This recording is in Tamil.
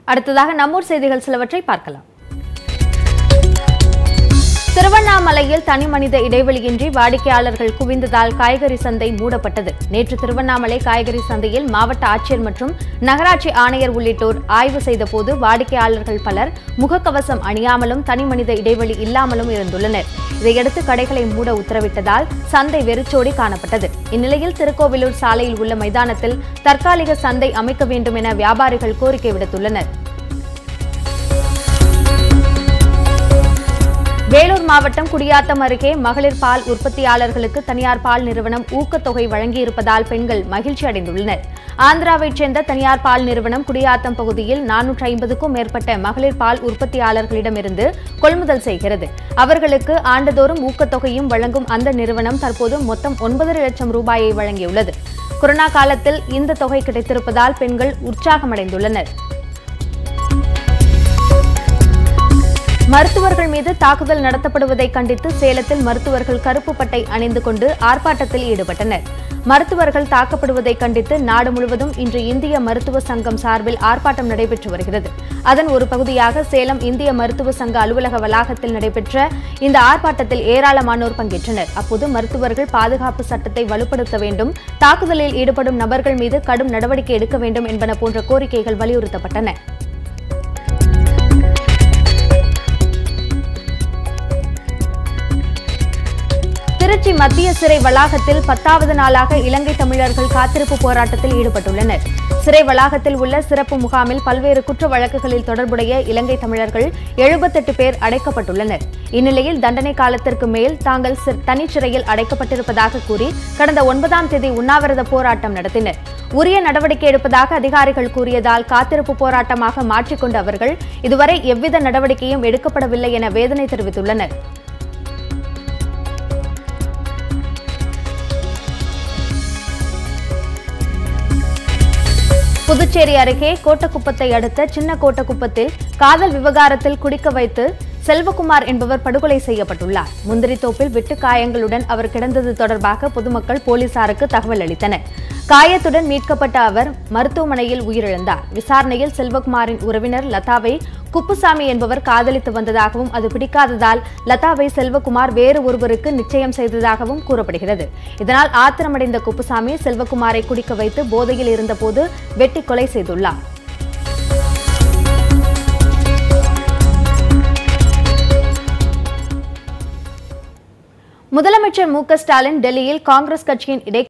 அடுத்ததாக நம்மூர் செய்திகள் சிலவற்றை பார்க்கலாம் திருவண்ணாமலையில் தனிமனித இடைவெளியின்றி வாடிக்கையாளர்கள் குவிந்ததால் காய்கறி சந்தை மூடப்பட்டது நேற்று திருவண்ணாமலை காய்கறி சந்தையில் மாவட்ட ஆட்சியர் மற்றும் நகராட்சி ஆணையர் உள்ளிட்டோர் ஆய்வு செய்தபோது வாடிக்கையாளர்கள் பலர் முகக்கவசம் அணியாமலும் தனிமனித இடைவெளி இல்லாமலும் இருந்துள்ளனர் இதையடுத்து கடைகளை மூட உத்தரவிட்டதால் சந்தை வெறிச்சோடி காணப்பட்டது இந்நிலையில் திருக்கோவிலூர் சாலையில் உள்ள மைதானத்தில் தற்காலிக சந்தை அமைக்க வேண்டும் என வியாபாரிகள் கோரிக்கை விடுத்துள்ளனர் வேலூர் மாவட்டம் குடியாத்தம் அருகே மகளிர் பால் உற்பத்தியாளர்களுக்கு தனியார் பால் நிறுவனம் ஊக்கத்தொகை வழங்கியிருப்பதால் பெண்கள் மகிழ்ச்சி அடைந்துள்ளனர் ஆந்திராவைச் சேர்ந்த தனியார் பால் நிறுவனம் குடியாத்தம் பகுதியில் நானூற்றி ஐம்பதுக்கும் மேற்பட்ட மகளிர் பால் உற்பத்தியாளர்களிடமிருந்து கொள்முதல் செய்கிறது அவர்களுக்கு ஆண்டுதோறும் ஊக்கத்தொகையும் வழங்கும் அந்த நிறுவனம் தற்போது மொத்தம் ஒன்பதரை லட்சம் ரூபாயை வழங்கியுள்ளது கொரோனா காலத்தில் இந்த தொகை கிடைத்திருப்பதால் பெண்கள் உற்சாகமடைந்துள்ளனர் மருத்துவர்கள் மீது தாக்குதல் நடத்தப்படுவதை கண்டித்து சேலத்தில் மருத்துவர்கள் கருப்பு பட்டை அணிந்து கொண்டு ஆர்ப்பாட்டத்தில் ஈடுபட்டனர் மருத்துவர்கள் தாக்கப்படுவதை கண்டித்து நாடு முழுவதும் இன்று இந்திய மருத்துவ சங்கம் சார்பில் ஆர்ப்பாட்டம் நடைபெற்று வருகிறது அதன் ஒரு பகுதியாக சேலம் இந்திய மருத்துவ சங்க அலுவலக வளாகத்தில் நடைபெற்ற இந்த ஆர்ப்பாட்டத்தில் ஏராளமானோர் பங்கேற்றனர் அப்போது மருத்துவர்கள் பாதுகாப்பு சட்டத்தை வலுப்படுத்த வேண்டும் தாக்குதலில் ஈடுபடும் நபர்கள் மீது கடும் நடவடிக்கை எடுக்க வேண்டும் என்பன போன்ற கோரிக்கைகள் வலியுறுத்தப்பட்டன திருச்சி மத்திய சிறை வளாகத்தில் பத்தாவது நாளாக இலங்கை தமிழர்கள் காத்திருப்பு போராட்டத்தில் ஈடுபட்டுள்ளனர் சிறை வளாகத்தில் உள்ள சிறப்பு முகாமில் பல்வேறு குற்ற வழக்குகளில் தொடர்புடைய இலங்கை தமிழர்கள் எழுபத்தெட்டு பேர் அடைக்கப்பட்டுள்ளனர் இந்நிலையில் தண்டனை காலத்திற்கு மேல் தாங்கள் சி- தனிச்சிறையில் அடைக்கப்பட்டிருப்பதாக கூறி கடந்த ஒன்பதாம் தேதி உண்ணாவிரத போராட்டம் நடத்தினர் உரிய நடவடிக்கை எடுப்பதாக அதிகாரிகள் கூறியதால் காத்திருப்பு போராட்டமாக மாற்றிக்கொண்ட அவர்கள் இதுவரை எவ்வித நடவடிக்கையும் எடுக்கப்படவில்லை என வேதனை தெரிவித்துள்ளனர் புதுச்சேரி அருகே கோட்டக்குப்பத்தை அடுத்த சின்ன கோட்டக்குப்பத்தில் காதல் விவகாரத்தில் குடிக்க வைத்து செல்வகுமார் என்பவர் படுகொலை செய்யப்பட்டுள்ளார் முந்திரி தோப்பில் வெட்டு காயங்களுடன் அவர் கிடந்தது தொடர்பாக பொதுமக்கள் போலீசாருக்கு தகவல் அளித்தனர் காயத்துடன் மீட்கப்பட்ட அவர் மருத்துவமனையில் உயிரிழந்தார் விசாரணையில் செல்வகுமாரின் உறவினர் லதாவை குப்புசாமி என்பவர் காதலித்து வந்ததாகவும் அது பிடிக்காததால் லதாவை செல்வகுமார் வேறு ஒருவருக்கு நிச்சயம் செய்ததாகவும் கூறப்படுகிறது இதனால் ஆத்திரமடைந்த குப்புசாமி செல்வகுமாரை குடிக்க வைத்து போதையில் இருந்தபோது வெட்டி கொலை செய்துள்ளார் முதலமைச்சர் மு க ஸ்டாலின் டெல்லியில் காங்கிரஸ் கட்சியின் இடை